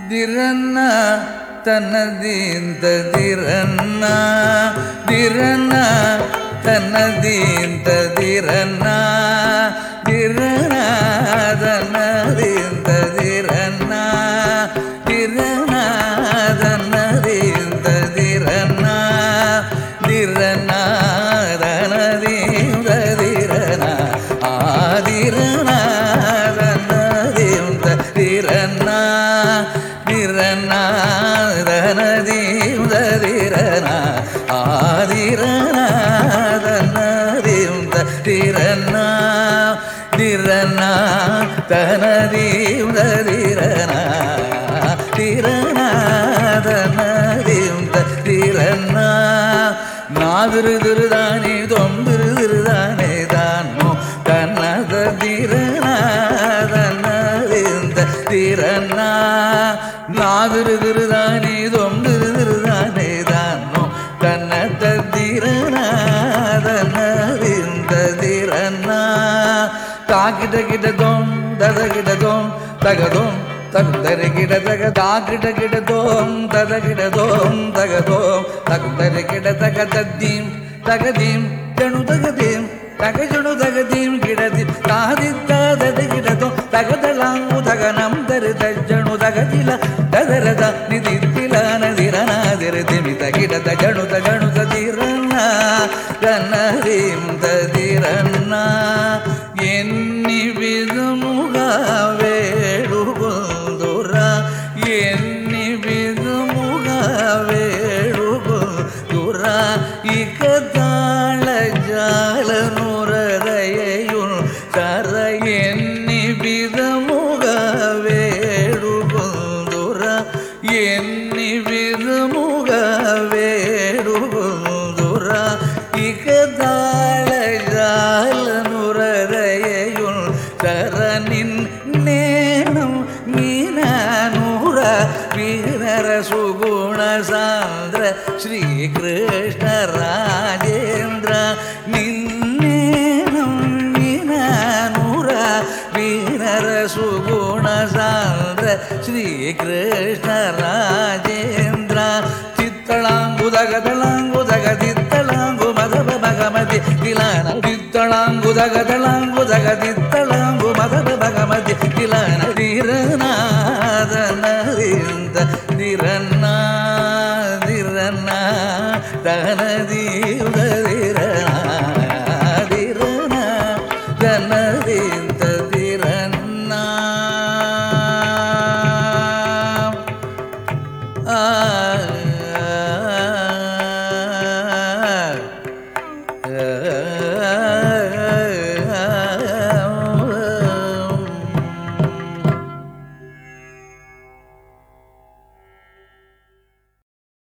ದಿರನ್ನ ತನ್ನದೀಂತ ದಿರನ್ನ ದಿರನ್ನ ತನ್ನದೀಂತ ದಿರನ್ನ ದಿರನ ತನ್ನದೀಂತ ದಿರನ್ನ ದಿರನ ತನ್ನದೀಂತ ದಿರನ್ನ ದಿರನ್ನ தனதீந்த திரன ஆதிரன தனதீந்த திரன திரன தனதீந்த திரன ஆதிரன தனதீந்த திரன திரன தனதீந்த திரன திரன தனதீந்த திரன நாதிரு திருதானே தொந்திரு திருதானே தானோ கண்ணத திரநாதனந்த திரனா நாதிரு திருதானே தொந்திரு திருதானே தானோ கண்ணத திரநாதனந்த திரனா தாக்கிட்ட கிட்ட தோம் தத கிட்ட தோம் தகதோம் தகுந்தரி கிட தக தாக்கிட கிட தோம் தத கிட தோம் தகதோம் தகுந்தரி கிட தக தத்தீம் தகதீம் ஜனு தகதீம் தகஜனு தகதீம் கிடதி தாதி ததது கிடதோம் தகதலாங்கு தகனம் தரு தஜ்ஜனு தகதில ததரத நிதித்தில நதிரநாதிரு திமித கிடத ஜனு தஜனு ததிரண்ண கண்ணரீம் ததிரண்ணா எண்ணி விதுமுக వేడుకుందుర ఎన్ని విధముగ వేడుకుందుర ఇక తాళ జాలనురదయయున్ సర ఎన్ని విధముగ వేడుకుందుర ఎన్ని విధముగ వేడుకుందుర ఇక తాళ జాలనురదయయున్ சரணின் நேனம் மீனூர வீரர சுகுண சாந்திர ஸ்ரீகிருஷ்ண ராஜேந்திர நின்னேனம் மீனூர வீரர சுகுண சாந்திர ஸ்ரீகிருஷ்ண ராஜேந்திர చిత్తళాంగుదగదళాంగుదగ దిత్తళాంగు మదవ భగమతి తిలాన దిత్తళాంగుదగదళాంగుదగ దిత్తళాంగు మదవ భగమతి తిలాన దిరనాదన దింద దిరన్నా దిరన్నా దన దీద దిరనా దిరనా దన దింద